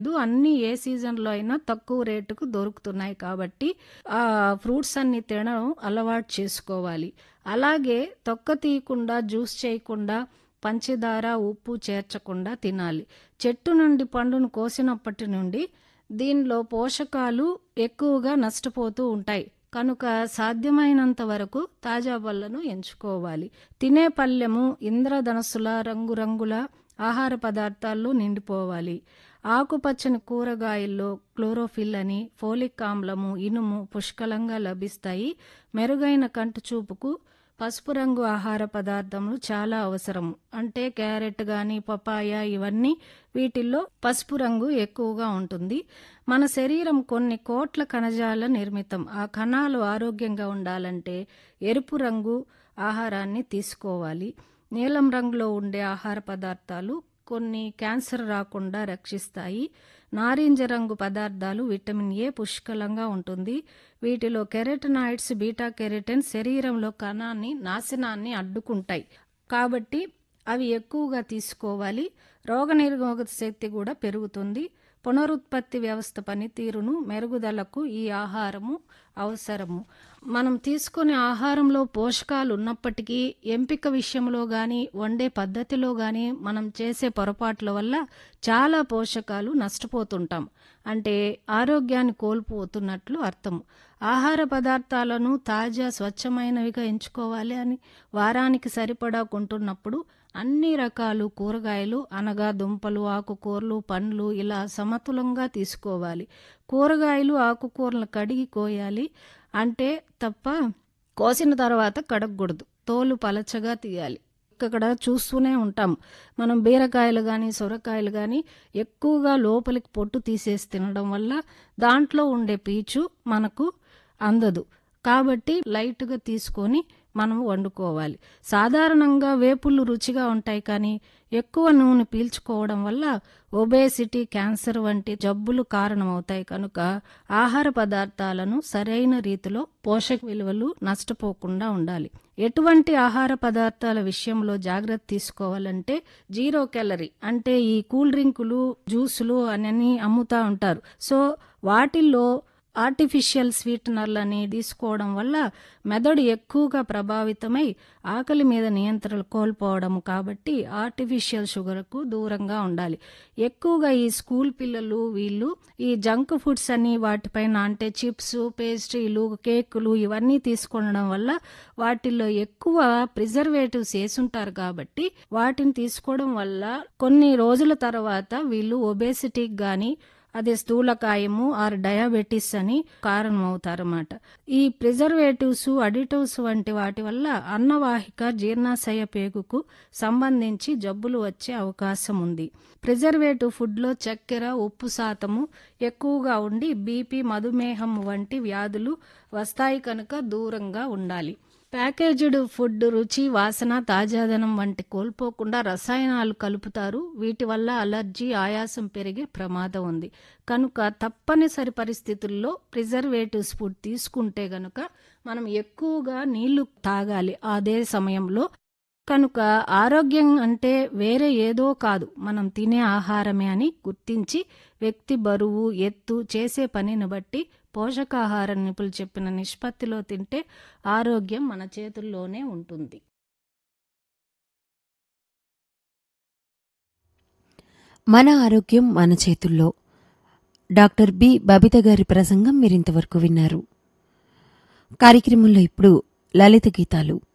దు అన్నీ ఏ సీజన్‌లో అయినా తక్కువ రేటుకు దొరుకుతున్నాయి కాబట్టి ఆ ఫ్రూట్స్ అన్నీ తినడం అలవాటు చేసుకోవాలి. అలాగే తొక్క తీయకుండా, జ్యూస్ చేయకుండా, పంచదార, ఉప్పు చేర్చకుండా తినాలి. చెట్టు నుండి పండును కోసినప్పటి నుండి దీనిలో పోషకాలు ఎక్కువగా నష్టపోతూ ఉంటాయి. కనుక సాధ్యమైనంత వరకు తాజా పళ్లను ఎంచుకోవాలి. తినే పళ్ళెము ఇంద్రధనుస్సుల రంగురంగుల ఆహార పదార్థాల్లో నిండిపోవాలి. ఆకుపచ్చని కూరగాయల్లో క్లోరోఫిల్ అని, ఫోలిక్ ఆమ్లము, ఇనుము పుష్కలంగా లభిస్తాయి. మెరుగైన కంటి చూపుకు పసుపు రంగు ఆహార పదార్థములు చాలా అవసరం. అంటే క్యారెట్ గాని, పపాయ ఇవన్నీ వీటిల్లో పసుపు రంగు ఎక్కువగా ఉంటుంది. మన శరీరం కొన్ని కోట్ల కణజాల నిర్మితం. ఆ కణాలు ఆరోగ్యంగా ఉండాలంటే ఎరుపు రంగు ఆహారాన్ని తీసుకోవాలి. నీలం రంగులో ఉండే ఆహార పదార్థాలు కొన్ని క్యాన్సర్ రాకుండా రక్షిస్తాయి. నారింజ రంగు పదార్థాలు విటమిన్ ఏ పుష్కలంగా ఉంటుంది. వీటిలో కెరటినాయిడ్స్, బీటా కెరటిన్ శరీరంలో కణాన్ని నాశనాన్ని అడ్డుకుంటాయి. కాబట్టి అవి ఎక్కువగా తీసుకోవాలి. రోగనిరోధక శక్తి కూడా పెరుగుతుంది. పునరుత్పత్తి వ్యవస్థ పనితీరును మెరుగుదలకు ఈ ఆహారము అవసరము. మనం తీసుకునే ఆహారంలో పోషకాలు ఉన్నప్పటికీ ఎంపిక విషయంలో గాని, వండే పద్ధతిలో గాని మనం చేసే పొరపాట్ల వల్ల చాలా పోషకాలు నష్టపోతుంటాం. అంటే ఆరోగ్యాన్ని కోల్పోతున్నట్లు అర్థం. ఆహార పదార్థాలను తాజా, స్వచ్ఛమైనవిగా ఎంచుకోవాలి అని వారానికి సరిపడా కొంటున్నప్పుడు అన్ని రకాలు కూరగాయలు అనగా దుంపలు, ఆకుకూరలు, పండ్లు ఇలా సమతులంగా తీసుకోవాలి. కూరగాయలు, ఆకుకూరలను కడిగి కోయాలి. అంటే తప్ప కోసిన తర్వాత కడగకూడదు. తోలు పలచగా తీయాలి. ఇక్కడ చూస్తూనే ఉంటాం. మనం బీరకాయలు గాని, సొరకాయలు గాని ఎక్కువగా లోపలికి పొట్టు తీసేసి తినడం వల్ల దాంట్లో ఉండే పీచు మనకు అందదు. కాబట్టి లైట్‌గా తీసుకొని మనం వండుకోవాలి. సాధారణంగా వేపుళ్ళు రుచిగా ఉంటాయి కానీ ఎక్కువ నూనె పీల్చుకోవడం వల్ల ఒబేసిటీ, క్యాన్సర్ వంటి జబ్బులు కారణమవుతాయి కనుక ఆహార పదార్థాలను సరైన రీతిలో పోషక విలువలు నష్టపోకుండా ఉండాలి. ఎటువంటి ఆహార పదార్థాల విషయంలో జాగ్రత్త తీసుకోవాలంటే జీరో కేలరీ అంటే ఈ కూల్ డ్రింకులు, జ్యూసులు అని అమ్ముతా ఉంటారు. సో వాటిల్లో ఆర్టిఫిషియల్ స్వీటనర్లని తీసుకోవడం వల్ల మెదడు ఎక్కువగా ప్రభావితమై ఆకలి మీద నియంత్రణ కోల్పోవడం కాబట్టి ఆర్టిఫిషియల్ షుగర్‌కు దూరంగా ఉండాలి. ఎక్కువగా ఈ స్కూల్ పిల్లలు వీళ్ళు ఈ జంక్ ఫుడ్స్ అని వాటిపైన అంటే చిప్స్, పేస్ట్రీలు, కేకులు ఇవన్నీ తీసుకొనడం వల్ల వాటిల్లో ఎక్కువ ప్రిజర్వేటివ్స్ యేసుంటారు కాబట్టి వాటిని తీసుకోవడం వల్ల కొన్ని రోజుల తర్వాత వీళ్ళు ఒబేసిటీకి గాని అదే స్థూలకాయము ఆర్ డయాబెటిస్ అని కారణమవుతారన్నమాట. ఈ ప్రిజర్వేటివ్స్, అడిటివ్స్ వంటి వాటి వల్ల అన్నవాహిక, జీర్ణాశయ పేగుకు సంబంధించి జబ్బులు వచ్చే అవకాశం ఉంది. ప్రిజర్వేటివ్ ఫుడ్‌లో చక్కెర, ఉప్పు శాతము ఎక్కువగా ఉండి బీపీ, మధుమేహం వంటి వ్యాధులు వస్తాయి కనుక దూరంగా ఉండాలి. ప్యాకేజ్డ్ ఫుడ్ రుచి, వాసన, తాజాదనం వంటి కోల్పోకుండా రసాయనాలు కలుపుతారు. వీటి వల్ల అలర్జీ, ఆయాసం పెరిగే ప్రమాదం ఉంది. కనుక తప్పనిసరి పరిస్థితుల్లో ప్రిజర్వేటివ్స్ ఫుడ్ తీసుకుంటే గనుక మనం ఎక్కువగా నీళ్లు తాగాలి అదే సమయంలో. కనుక ఆరోగ్యం అంటే వేరే ఏదో కాదు మనం తినే ఆహారమే అని గుర్తించి వ్యక్తి బరువు, ఎత్తు, చేసే పనిని బట్టి పోషకాహార నిపుణులు చెప్పిన నిష్పత్తిలో తింటే ఆరోగ్యం మన చేతుల్లోనే ఉంటుంది. మన ఆరోగ్యం మన చేతుల్లో. Doctor B. బబిత గారి ప్రసంగం మీరింతవరకు విన్నారు. కార్యక్రమంలో ఇప్పుడు లలిత గీతాలు